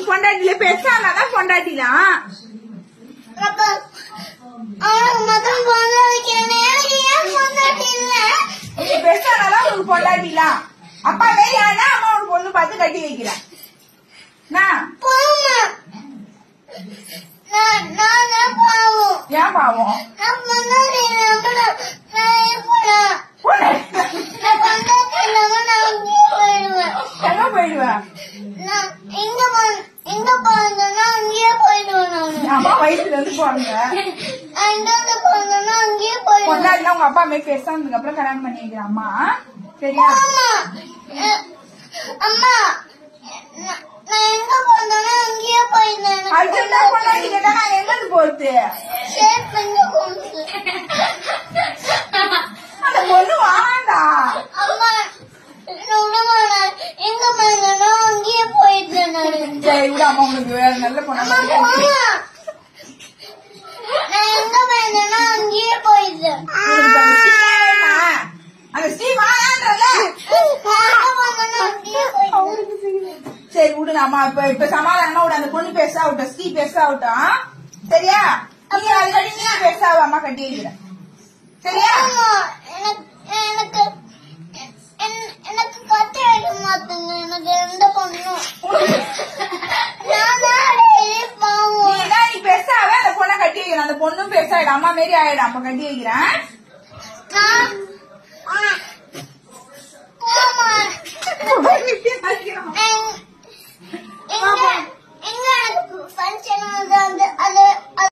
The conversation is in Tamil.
பொண்டாட்டில பெருசானாதான் பொண்டாட்டிலாம் அப்ப அவனுக்கு மட்டும் பொண்ணு வைக்கிறேன் எனக்கு ஏன் பொண்டாட்டி இல்ல நீ பெருசானாதான் உனக்கு பொண்டாட்டிலாம் அப்பா மாரி ஆனா அம்மா உனக்கு பொண்ணு பார்த்து கட்டி வைக்கிறேன் நான் போமா நான் நான் தான் பாவம் ஏன் பாவம் நான் பொண்டாட்டி இல்லாம நான் நான் இருப்பேன் பொண்டாட்டி நான் பொண்டாட்டி இல்லாம நான் அங்கேயே போயிடுவேன் எங்க போயிடுவேன் நான் எங்க போ- எங்க போறதுன்னா அங்கேயே போயிடுவேன் நான் என் அம்மா வயிற்றுல இருந்து போறாங்க நான் எங்க போறதுன்னா அங்கேயே போயிடுவேன் பொண்டாட்டிலாம் உங்க அப்பா மாரி பெருசானதுக்கு அப்புறம் கல்யாணம் பண்ணி வைக்கிறேன் அம்மா சரியா அம்மா அஹ், அம்மா நான் நான் எங்க போறதுன்னா அங்கேயே போயிடுவேன் அதுதான் பொண்டாட்டி கேட்டா நான் எங்க இருந்து போறது ஷேர் பண்ணி கொண்டு அந்த பொண்ணு வாண்டா அம்மா நான் விட மாட்டேன். எங்க போறதுன்னா அங்கேயே போயிடுவேன் நான் சரி விட அம்மா உங்களுக்கு வேற நல்ல பொண்ணா அம்மா பார்த்து போமா நான் எங்க போறதுன்னா அங்கேயே போயிடுவேன் உனக்கு அந்த ஸ்ரீ வேணுமா? அந்த ஸ்ரீ வாங்கன்றல நான் எங்க போறதுன்னா அங்கேயே போயிடுவேன் சரி விடுங்க அம்மா இப்ப இப்ப சமாதானமா விடு அந்த பொண்ணு பெருசா விட்டோம் ஸ்ரீ பெருசா விட்டோம் சரியா நீ ஆல்ரெடி நீ பெருசா அம்மா கட்டி வைக்கிறேன் சரியா அம்மா, எனக்கு எனக்கு என்- எனக்கு கட்டி வைக்க மாட்டேங்க எனக்கு எந்த பொண்ணும் நான் தான் டெய்லி நீ பாவம் என்ன நீ பெருசாவே அந்த பொண்ணை கட்டி வைக்கிறேன் அந்த பொண்ணும் பெருசாயிடும் அம்மா மாரி ஆயிடும் அப்ப கட்டி வைக்கிறேன் நான்